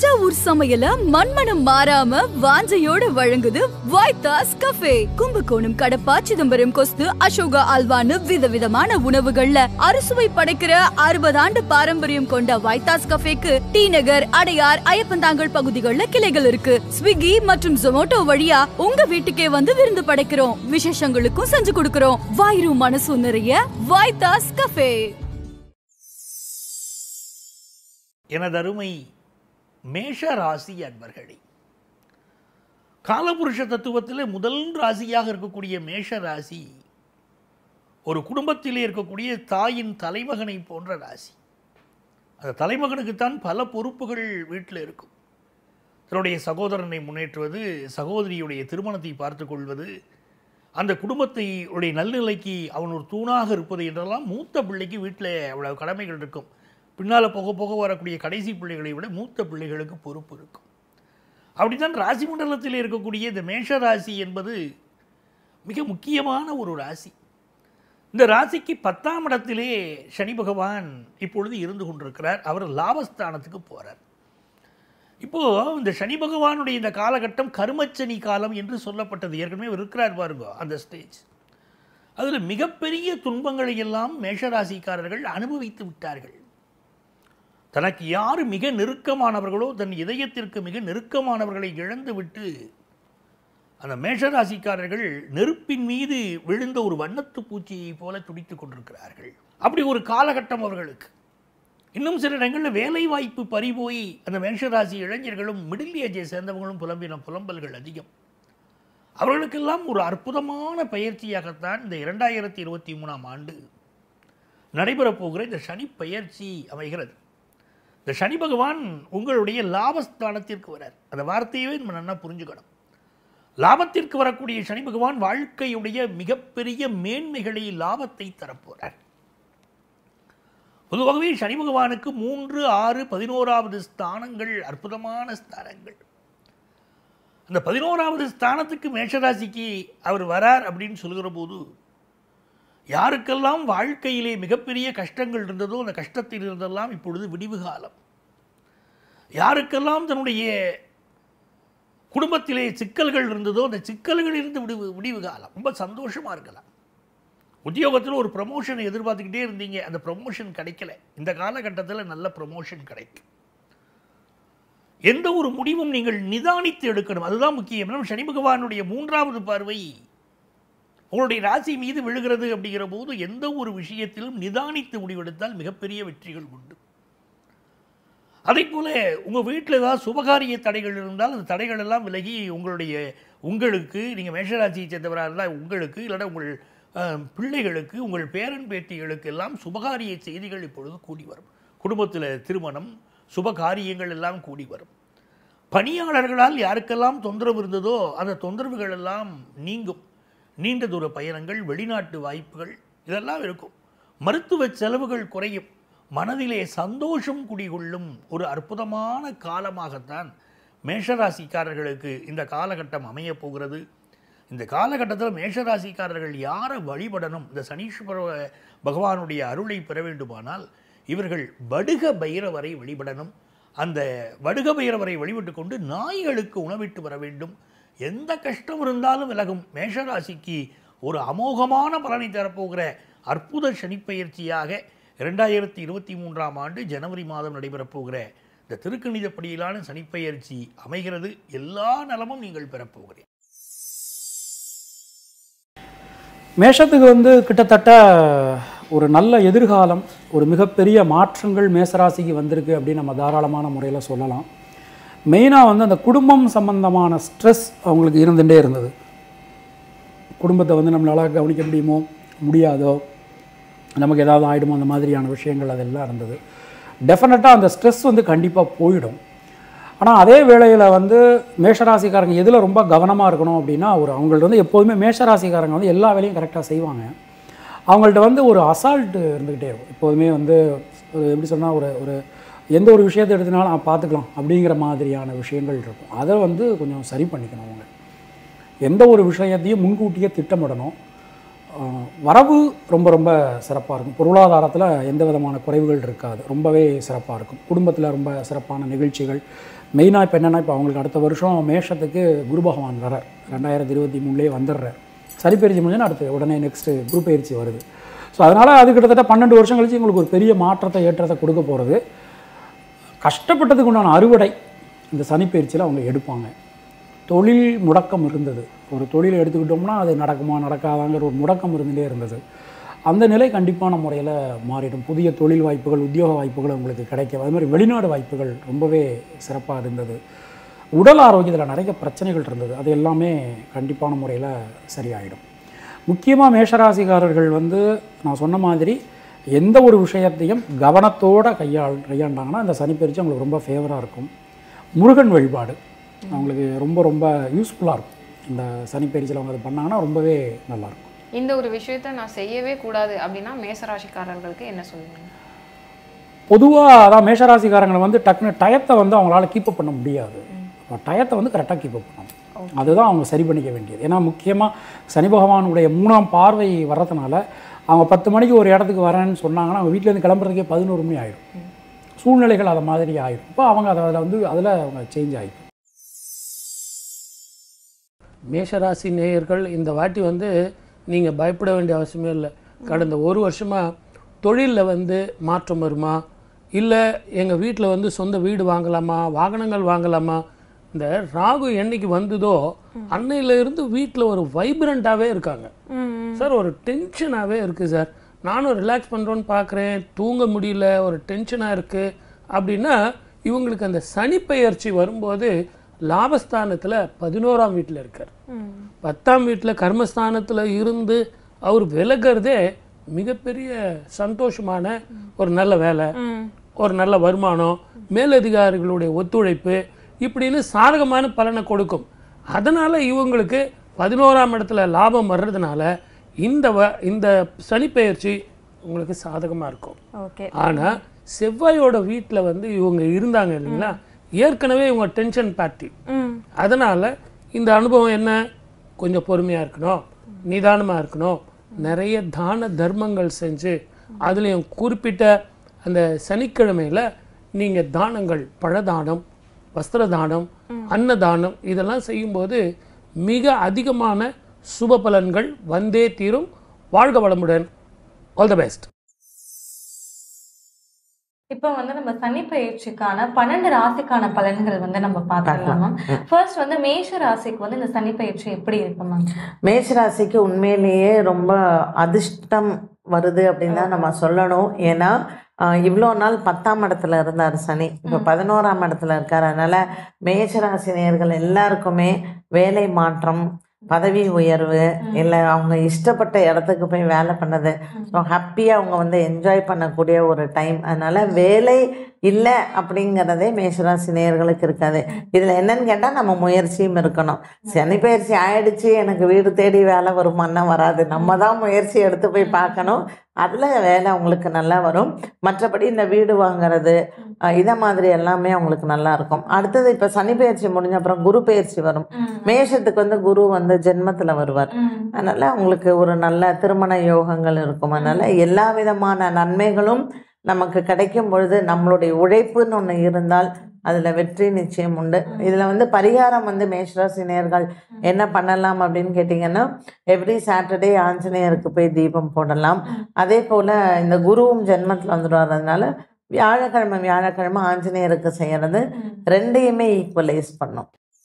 தஞ்சாவூர் சமையல மண்மனம் மாறாம வாஞ்சையோட வழங்குது வைத்தாஸ் கஃபே கும்பகோணம் கடப்பா சிதம்பரம் கொஸ்து அசோகா அல்வான்னு விதவிதமான உணவுகள்ல அறுசுவை படைக்கிற அறுபது ஆண்டு பாரம்பரியம் கொண்ட வைத்தாஸ் கஃபேக்கு டி நகர் அடையார் ஐயப்பந்தாங்கல் பகுதிகளில் கிளைகள் இருக்கு ஸ்விக்கி மற்றும் ஜொமோட்டோ வழியா உங்க வீட்டுக்கே வந்து விருந்து படைக்கிறோம் விசேஷங்களுக்கும் செஞ்சு கொடுக்கிறோம் வாயிரும் மனசும் நிறைய வைத்தாஸ் கஃபே எனதருமை மேஷ ராசி அன்பர்களே காலபுருஷ தத்துவத்தில் முதல் ராசியாக இருக்கக்கூடிய மேஷ ராசி ஒரு குடும்பத்திலே இருக்கக்கூடிய தாயின் தலைமகனை போன்ற ராசி அந்த தலைமகனுக்குத்தான் பல பொறுப்புகள் வீட்டில் இருக்கும் தன்னுடைய சகோதரனை முன்னேற்றுவது சகோதரியுடைய திருமணத்தை பார்த்து கொள்வது அந்த குடும்பத்தை உடைய நல்நிலைக்கு அவன் ஒரு தூணாக இருப்பது என்றெல்லாம் மூத்த பிள்ளைக்கு வீட்டில் அவ்வளவு கடமைகள் இருக்கும் பின்னால் போக போக வரக்கூடிய கடைசி பிள்ளைகளை விட மூத்த பிள்ளைகளுக்கு பொறுப்பு இருக்கும் அப்படித்தான் ராசி மண்டலத்தில் இருக்கக்கூடிய இந்த மேஷ ராசி என்பது மிக முக்கியமான ஒரு ராசி இந்த ராசிக்கு பத்தாம் இடத்திலே சனி பகவான் இப்பொழுது இருந்து கொண்டிருக்கிறார் அவர் லாபஸ்தானத்துக்கு போகிறார் இப்போது இந்த சனி பகவானுடைய இந்த காலகட்டம் கருமச்சனி காலம் என்று சொல்லப்பட்டது ஏற்கனவே அவர் இருக்கிறார் பாருங்க அந்த ஸ்டேஜ் அதில் மிகப்பெரிய துன்பங்களை எல்லாம் மேஷராசிக்காரர்கள் அனுபவித்து விட்டார்கள் தனக்கு யார் மிக நெருக்கமானவர்களோ தன் இதயத்திற்கு மிக நெருக்கமானவர்களை இழந்து விட்டு அந்த மேஷராசிக்காரர்கள் நெருப்பின் மீது விழுந்த ஒரு வண்ணத்து பூச்சியை போல துடித்துக் கொண்டிருக்கிறார்கள் அப்படி ஒரு காலகட்டம் அவர்களுக்கு இன்னும் சில இடங்களில் வேலை வாய்ப்பு பறிபோய் அந்த மேஷராசி இளைஞர்களும் மிடில் ஏஜை சேர்ந்தவங்களும் புலம்பின புலம்பல்கள் அதிகம் அவர்களுக்கெல்லாம் ஒரு அற்புதமான பயிற்சியாகத்தான் இந்த இரண்டாயிரத்தி இருபத்தி மூணாம் ஆண்டு நடைபெறப் போகிற இந்த சனி பயிற்சி அமைகிறது இந்த சனி பகவான் உங்களுடைய லாபஸ்தானத்திற்கு வரார் அந்த வார்த்தையவே நம்ம நல்லா புரிஞ்சுக்கணும் லாபத்திற்கு வரக்கூடிய சனி பகவான் வாழ்க்கையுடைய மிகப்பெரிய மேன்மைகளை லாபத்தை தரப்போகிறார் பொதுவாகவே சனி பகவானுக்கு மூன்று ஆறு பதினோராவது ஸ்தானங்கள் அற்புதமான ஸ்தானங்கள் அந்த பதினோராவது ஸ்தானத்துக்கு மேஷராசிக்கு அவர் வரார் அப்படின்னு சொல்கிற போது யாருக்கெல்லாம் வாழ்க்கையிலே மிகப்பெரிய கஷ்டங்கள் இருந்ததோ அந்த கஷ்டத்தில் இருந்தெல்லாம் இப்பொழுது விடிவு காலம் யாருக்கெல்லாம் தன்னுடைய குடும்பத்திலே சிக்கல்கள் இருந்ததோ அந்த சிக்கல்கள் இருந்து விடிவு விடிவு காலம் ரொம்ப சந்தோஷமாக இருக்கலாம் உத்தியோகத்தில் ஒரு ப்ரமோஷன் எதிர்பார்த்துக்கிட்டே இருந்தீங்க அந்த ப்ரமோஷன் கிடைக்கல இந்த காலகட்டத்தில் நல்ல ப்ரமோஷன் கிடைக்கும் எந்த ஒரு முடிவும் நீங்கள் நிதானித்து எடுக்கணும் அதுதான் முக்கியம் ஏன்னா சனி பகவானுடைய மூன்றாவது பார்வை உங்களுடைய ராசி மீது விழுகிறது அப்படிங்கிற போது எந்த ஒரு விஷயத்திலும் நிதானித்து முடிவெடுத்தால் மிகப்பெரிய வெற்றிகள் உண்டு அதே போல உங்கள் வீட்டில் ஏதாவது சுபகாரிய தடைகள் இருந்தால் அந்த தடைகள் எல்லாம் விலகி உங்களுடைய உங்களுக்கு நீங்கள் மேஷராசியை சேர்ந்தவராக இருந்தால் உங்களுக்கு இல்லைன்னா உங்கள் அஹ், பிள்ளைகளுக்கு உங்கள் பேரன் பேத்திகளுக்கு எல்லாம் சுபகாரிய செய்திகள் இப்பொழுது கூடி வரும் குடும்பத்தில் திருமணம் சுபகாரியங்கள் எல்லாம் கூடி வரும் பணியாளர்களால் யாருக்கெல்லாம் தொந்தரவு இருந்ததோ அந்த தொந்தரவுகள் எல்லாம் நீங்கும் நீண்ட தூர பயணங்கள் வெளிநாட்டு வாய்ப்புகள் இதெல்லாம் இருக்கும் மருத்துவ செலவுகள் குறையும் மனதிலே சந்தோஷம் குடிகொள்ளும் ஒரு அற்புதமான காலமாகத்தான் மேஷராசிக்காரர்களுக்கு இந்த காலகட்டம் அமையப் போகிறது இந்த காலகட்டத்தில் மேஷராசிக்காரர்கள் யாரை வழிபடணும் இந்த சனீஸ்வர பகவானுடைய அருளை பெற வேண்டுமானால் இவர்கள் வடுக பைரவரை வழிபடணும் அந்த வடுக பைரவரை வழிபட்டு கொண்டு நாய்களுக்கு உணவிட்டு வர வேண்டும் எந்த கஷ்டம் இருந்தாலும் விலகும் மேஷராசிக்கு ஒரு அமோகமான பலனை தரப்போகிற அற்புத சனிப்பெயர்ச்சியாக இரண்டாயிரத்தி இருபத்தி மூன்றாம் ஆண்டு ஜனவரி மாதம் நடைபெறப் போகிற இந்த திருக்கணிதப்படியிலான சனிப்பெயர்ச்சி அமைகிறது எல்லா நலமும் நீங்கள் பெறப்போகிறேன் மேஷத்துக்கு வந்து கிட்டத்தட்ட ஒரு நல்ல எதிர்காலம் ஒரு மிகப்பெரிய மாற்றங்கள் மேசராசிக்கு வந்திருக்கு அப்படின்னு நம்ம தாராளமான முறையில் சொல்லலாம் மெயினாக வந்து அந்த குடும்பம் சம்பந்தமான ஸ்ட்ரெஸ் அவங்களுக்கு இருந்துகிட்டே இருந்தது குடும்பத்தை வந்து நம்மளால் கவனிக்க முடியுமோ முடியாதோ நமக்கு ஏதாவது ஆகிடுமோ அந்த மாதிரியான விஷயங்கள் அதெல்லாம் இருந்தது டெஃபினட்டாக அந்த ஸ்ட்ரெஸ் வந்து கண்டிப்பாக போயிடும் ஆனால் அதே வேளையில் வந்து மேஷராசிக்காரங்க எதில் ரொம்ப கவனமாக இருக்கணும் அப்படின்னா ஒரு அவங்கள்ட்ட வந்து எப்போதுமே மேஷராசிக்காரங்க வந்து எல்லா வேலையும் கரெக்டாக செய்வாங்க அவங்கள்ட்ட வந்து ஒரு அசால்ட்டு இருந்துக்கிட்டே இருக்கும் எப்போதுமே வந்து ஒரு எப்படி சொன்னால் ஒரு ஒரு எந்த ஒரு விஷயத்தை எடுத்தனாலும் "ஆ, பார்த்துக்கலாம் அப்படிங்கிற மாதிரியான விஷயங்கள் இருக்கும் அதை வந்து கொஞ்சம் சரி பண்ணிக்கணும் அவங்க எந்த ஒரு விஷயத்தையும் முன்கூட்டியே திட்டமிடணும் ஆஹ் வரவு ரொம்ப ரொம்ப சிறப்பாக இருக்கும் பொருளாதாரத்தில் எந்த விதமான குறைவுகள் இருக்காது ரொம்பவே சிறப்பாக இருக்கும் குடும்பத்தில் ரொம்ப சிறப்பான நிகழ்ச்சிகள் மெயினாக இப்போ என்னென்னா இப்போ அவங்களுக்கு அடுத்த வருஷம் மேஷத்துக்கு குரு பகவான் வரார் ரெண்டாயிரத்தி இருபத்தி மூணுலேயே வந்துடுறார் சரி பயிற்சி முடிஞ்சுன்னா அடுத்து உடனே நெக்ஸ்ட்டு குரு பயிற்சி வருது ஸோ அதனால் அது கிட்டத்தட்ட பன்னெண்டு வருஷம் கழிச்சு உங்களுக்கு ஒரு பெரிய மாற்றத்தை ஏற்றத்தை கொடுக்க போகிறது கஷ்டப்பட்டதுக்கு உண்டான அறுவடை இந்த சனிப்பயிற்சியில் அவங்க எடுப்பாங்க தொழில் முடக்கம் இருந்தது ஒரு தொழில் எடுத்துக்கிட்டோம்னா அது நடக்குமா நடக்காதாங்கிற ஒரு முடக்கம் இருந்துகிட்டே இருந்தது அந்த நிலை கண்டிப்பான முறையில் மாறிடும் புதிய தொழில் வாய்ப்புகள் உத்தியோக வாய்ப்புகள் உங்களுக்கு கிடைக்கும் அது மாதிரி வெளிநாடு வாய்ப்புகள் ரொம்பவே சிறப்பாக இருந்தது உடல் ஆரோக்கியத்தில் நிறைய பிரச்சனைகள் இருந்தது அது எல்லாமே கண்டிப்பான முறையில் சரியாயிடும் முக்கியமாக மேஷராசிக்காரர்கள் வந்து நான் சொன்ன மாதிரி எந்த ஒரு விஷயத்தையும் கவனத்தோட கையாள் கையாண்டாங்கன்னா இந்த சனிப்பயிற்சி அவங்களுக்கு ரொம்ப ஃபேவராக இருக்கும் முருகன் வழிபாடு அவங்களுக்கு ரொம்ப ரொம்ப யூஸ்ஃபுல்லாக இருக்கும் இந்த சனிப்பயிற்சியில் அவங்க அது பண்ணாங்கன்னா ரொம்பவே நல்லாயிருக்கும் இந்த ஒரு விஷயத்த நான் செய்யவே கூடாது அப்படின்னா மேசராசிக்காரர்களுக்கு என்ன சொல்லுவீங்க பொதுவாக அதான் மேஷராசிக்காரங்களை வந்து டக்குனு டயத்தை வந்து அவங்களால கீப்பப் பண்ண முடியாது அப்போ டயத்தை வந்து கரெக்டாக கீப்பப் பண்ணணும் அதுதான் அவங்க சரி பண்ணிக்க வேண்டியது ஏன்னா முக்கியமாக சனி பகவானுடைய மூணாம் பார்வை வர்றதுனால அவங்க பத்து மணிக்கு ஒரு இடத்துக்கு வரேன்னு சொன்னாங்கன்னா அவங்க வீட்டிலேருந்து கிளம்புறதுக்கே பதினோரு மணி ஆயிடும் சூழ்நிலைகள் அதை மாதிரி ஆயிடும் இப்போ அவங்க அதை அதில் வந்து அதில் அவங்க சேஞ்ச் ஆகிடும் மேஷராசி நேயர்கள் இந்த வாட்டி வந்து நீங்கள் பயப்பட வேண்டிய அவசியமே இல்லை கடந்த ஒரு வருஷமாக தொழிலில் வந்து மாற்றம் வருமா இல்லை எங்கள் வீட்டில் வந்து சொந்த வீடு வாங்கலாமா வாகனங்கள் வாங்கலாமா இந்த ராகு என்னைக்கு வந்ததோ அன்னையில இருந்து வீட்டில் ஒரு வைப்ரண்ட்டாகவே இருக்காங்க சார் ஒரு டென்ஷனாகவே இருக்குது சார் நானும் ரிலாக்ஸ் பண்ணுறோன்னு பார்க்குறேன் தூங்க முடியல ஒரு டென்ஷனாக இருக்குது அப்படின்னா இவங்களுக்கு அந்த சனிப்பெயர்ச்சி வரும்போது லாபஸ்தானத்தில் பதினோராம் வீட்டில் இருக்கார் பத்தாம் வீட்டில் கர்மஸ்தானத்தில் இருந்து அவர் விலகிறதே மிகப்பெரிய சந்தோஷமான ஒரு நல்ல வேலை ஒரு நல்ல வருமானம் மேலதிகாரிகளுடைய ஒத்துழைப்பு இப்படின்னு சாதகமான பலனை கொடுக்கும் அதனால இவங்களுக்கு பதினோராம் இடத்துல லாபம் வர்றதுனால இந்த வ இந்த சனிப்பெயர்ச்சி உங்களுக்கு சாதகமாக இருக்கும் ஓகே ஆனால் செவ்வாயோட வீட்டில் வந்து இவங்க இருந்தாங்க இல்லைங்களா ஏற்கனவே இவங்க டென்ஷன் பார்ட்டி அதனால் இந்த அனுபவம் என்ன கொஞ்சம் பொறுமையாக இருக்கணும் நிதானமாக இருக்கணும் நிறைய தான தர்மங்கள் செஞ்சு அதுலேயும் குறிப்பிட்ட அந்த சனிக்கிழமையில் நீங்கள் தானங்கள் பழதானம் வஸ்திர தானம் அன்னதானம் இதெல்லாம் செய்யும்போது மிக அதிகமான சுப பலன்கள் வந்தே தீரும் வாழ்க வளமுடன் ஆல் த பெஸ்ட் இப்போ வந்து நம்ம சனி பயிற்சிக்கான பன்னெண்டு ராசிக்கான பலன்கள் வந்து நம்ம பார்த்துக்கலாம் மேம் ஃபர்ஸ்ட் வந்து மேஷ ராசிக்கு வந்து இந்த சனி பயிற்சி எப்படி இருக்கு மேம் மேஷராசிக்கு உண்மையிலேயே ரொம்ப அதிர்ஷ்டம் வருது அப்படின்னு தான் நம்ம சொல்லணும் ஏன்னா இவ்வளோ நாள் பத்தாம் இடத்துல இருந்தார் சனி இப்போ பதினோராம் இடத்துல இருக்கார் அதனால மேஷராசி நேயர்கள் எல்லாருக்குமே வேலை மாற்றம் பதவி உயர்வு இல்லை அவங்க இஷ்டப்பட்ட இடத்துக்கு போய் வேலை பண்ணது ஸோ ஹாப்பியாக அவங்க வந்து என்ஜாய் பண்ணக்கூடிய ஒரு டைம் அதனால வேலை இல்லை அப்படிங்கிறதே மேஷராசி நேயர்களுக்கு இருக்காது இதில் என்னன்னு கேட்டால் நம்ம முயற்சியும் இருக்கணும் சனி பயிற்சி ஆயிடுச்சு எனக்கு வீடு தேடி வேலை வருமானா வராது நம்ம தான் முயற்சி எடுத்து போய் பார்க்கணும் அதில் வேலை அவங்களுக்கு நல்லா வரும் மற்றபடி இந்த வீடு வாங்குறது அஹ், இதை மாதிரி எல்லாமே அவங்களுக்கு நல்லா இருக்கும் அடுத்தது இப்போ சனி பயிற்சி முடிஞ்ச அப்புறம் குரு பயிற்சி வரும் மேஷத்துக்கு வந்து குரு வந்து ஜென்மத்தில் வருவார் அதனால் அவங்களுக்கு ஒரு நல்ல திருமண யோகங்கள் இருக்கும் அதனால் எல்லா விதமான நன்மைகளும் நமக்கு கிடைக்கும் பொழுது நம்மளுடைய உழைப்புன்னு ஒன்று இருந்தால் அதில் வெற்றி நிச்சயம் உண்டு இதில் வந்து பரிகாரம் வந்து மேஷராசி நேயர்கள் என்ன பண்ணலாம் அப்படின்னு கேட்டிங்கன்னா எவ்ரி சாட்டர்டே ஆஞ்சநேயருக்கு போய் தீபம் போடலாம் அதே போல் இந்த குருவும் ஜென்மத்தில் வந்துடுவாரதுனால வியாழக்கிழமை வியாழக்கிழமை ஆஞ்சநேயருக்கு செய்கிறது ரெண்டையுமே ஈக்குவலைஸ் பண்ணும்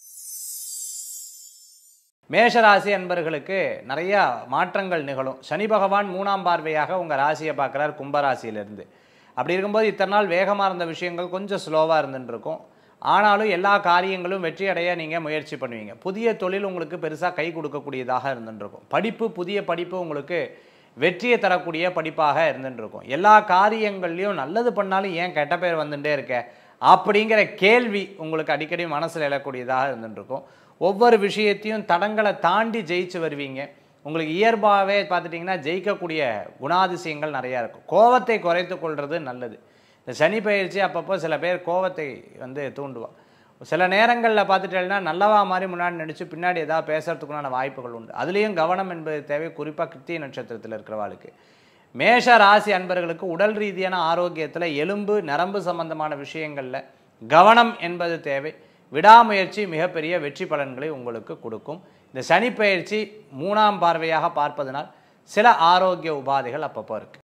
மேஷராசி அன்பர்களுக்கு நிறையா மாற்றங்கள் நிகழும் சனி பகவான் மூணாம் பார்வையாக உங்கள் ராசியை பார்க்குறார் கும்பராசியிலிருந்து அப்படி இருக்கும்போது இத்தனை நாள் வேகமாக இருந்த விஷயங்கள் கொஞ்சம் ஸ்லோவாக இருந்துட்டு இருக்கும் ஆனாலும் எல்லா காரியங்களும் வெற்றி அடைய நீங்கள் முயற்சி பண்ணுவீங்க புதிய தொழில் உங்களுக்கு பெருசாக கை கொடுக்கக்கூடியதாக இருந்துட்டு இருக்கும் படிப்பு புதிய படிப்பு உங்களுக்கு வெற்றியை தரக்கூடிய படிப்பாக இருந்துட்டு இருக்கும் எல்லா காரியங்கள்லையும் நல்லது பண்ணாலும் ஏன் கெட்ட பேர் வந்துட்டே இருக்க அப்படிங்கிற கேள்வி உங்களுக்கு அடிக்கடி மனசில் எழக்கூடியதாக இருந்துட்டு இருக்கும் ஒவ்வொரு விஷயத்தையும் தடங்களை தாண்டி ஜெயிச்சு வருவீங்க உங்களுக்கு இயல்பாகவே பார்த்துட்டிங்கன்னா ஜெயிக்கக்கூடிய குணாதிசயங்கள் நிறையா இருக்கும் கோவத்தை குறைத்து கொள்வது நல்லது இந்த சனி பயிற்சி அப்பப்போ சில பேர் கோவத்தை வந்து தூண்டுவா சில நேரங்களில் பார்த்துட்டேன்னா நல்லவா மாதிரி முன்னாடி நடிச்சு பின்னாடி ஏதாவது பேசுறதுக்குண்டான வாய்ப்புகள் உண்டு அதுலேயும் கவனம் என்பது தேவை குறிப்பாக கிருத்திய நட்சத்திரத்தில் இருக்கிறவாளுக்கு மேஷ ராசி அன்பர்களுக்கு உடல் ரீதியான ஆரோக்கியத்தில் எலும்பு நரம்பு சம்பந்தமான விஷயங்களில் கவனம் என்பது தேவை விடாமுயற்சி மிகப்பெரிய வெற்றி பலன்களை உங்களுக்கு கொடுக்கும் இந்த சனி பயிற்சி மூணாம் பார்வையாக பார்ப்பதனால் சில ஆரோக்கிய உபாதைகள் அப்பப்போ இருக்கு